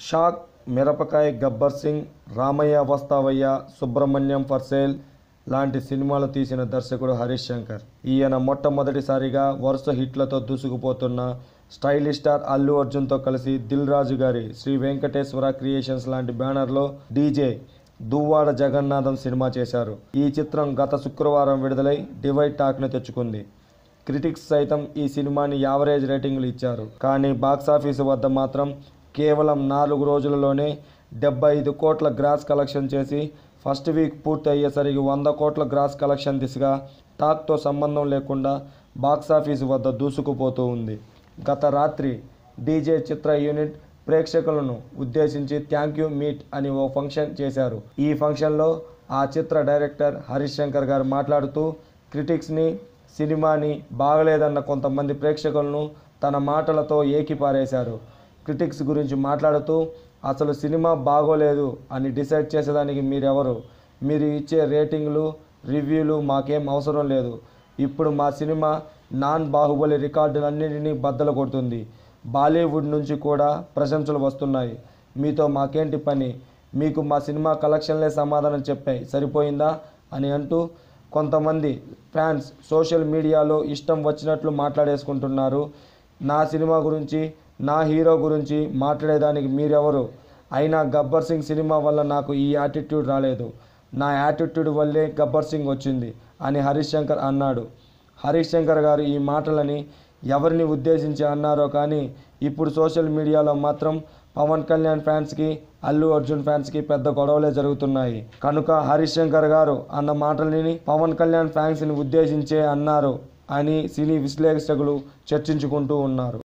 shock Mirapakay Gabbar Singh Ramayya Vasthavayya Subramanyam for sale లాంటి సినిమాలు తీసిన దర్శకుడు హరీష్ శంకర్ ఈయన మొట్టమొదటిసారిగా వరుస హిట్లతో దూసుకుపోతున్న స్టైలిష్ స్టార్ అల్లు అర్జున్తో కలిసి దిల్ రాజు గారి శ్రీ వెంకటేశ్వర క్రియేషన్స్ లాంటి బ్యానర్లో డీజే దువ్వాడ జగన్నాథం సినిమా చేశారు ఈ చిత్రం గత శుక్రవారం విడుదలై డివైడ్ టాక్ను తెచ్చుకుంది క్రిటిక్స్ సైతం ఈ సినిమాని యావరేజ్ రేటింగ్లు ఇచ్చారు కానీ బాక్సాఫీసు వద్ద మాత్రం కేవలం నాలుగు రోజులలోనే డెబ్బై ఐదు కోట్ల గ్రాస్ కలెక్షన్ చేసి ఫస్ట్ వీక్ పూర్తి అయ్యేసరికి వంద కోట్ల గ్రాస్ కలెక్షన్ దిశగా టాక్తో సంబంధం లేకుండా బాక్సాఫీసు వద్ద దూసుకుపోతూ ఉంది గత రాత్రి డీజే చిత్ర యూనిట్ ప్రేక్షకులను ఉద్దేశించి థ్యాంక్ యూ మీట్ అని ఓ ఫంక్షన్ చేశారు ఈ ఫంక్షన్లో ఆ చిత్ర డైరెక్టర్ హరీష్ శంకర్ గారు మాట్లాడుతూ క్రిటిక్స్ని సినిమాని బాగలేదన్న కొంతమంది ప్రేక్షకులను తన మాటలతో ఏకిపారేశారు క్రిటిక్స్ గురించి మాట్లాడుతూ అసలు సినిమా బాగోలేదు అని డిసైడ్ చేసేదానికి మీరెవరు మీరు ఇచ్చే రేటింగ్లు రివ్యూలు మాకేం అవసరం లేదు ఇప్పుడు మా సినిమా నాన్ బాహుబలి రికార్డులన్నింటినీ బద్దలు కొడుతుంది బాలీవుడ్ నుంచి కూడా ప్రశంసలు వస్తున్నాయి మీతో మాకేంటి పని మీకు మా సినిమా కలెక్షన్లే సమాధానం చెప్పాయి సరిపోయిందా అని అంటూ కొంతమంది ఫ్యాన్స్ సోషల్ మీడియాలో ఇష్టం వచ్చినట్లు మాట్లాడేసుకుంటున్నారు నా సినిమా గురించి నా హీరో గురించి మాట్లాడేదానికి మీరెవరు అయినా గబ్బర్ సింగ్ సినిమా వల్ల నాకు ఈ యాటిట్యూడ్ రాలేదు నా యాటిట్యూడ్ వల్లే గబ్బర్ సింగ్ వచ్చింది అని హరీష్ శంకర్ అన్నాడు హరీష్ శంకర్ గారు ఈ మాటలని ఎవరిని ఉద్దేశించి అన్నారో కానీ ఇప్పుడు సోషల్ మీడియాలో మాత్రం పవన్ కళ్యాణ్ ఫ్యాన్స్కి అల్లు అర్జున్ ఫ్యాన్స్కి పెద్ద గొడవలే జరుగుతున్నాయి కనుక హరీష్ శంకర్ గారు అన్న మాటలని పవన్ కళ్యాణ్ ఫ్యాన్స్ని ఉద్దేశించే అన్నారు అని సినీ విశ్లేషకులు చర్చించుకుంటూ ఉన్నారు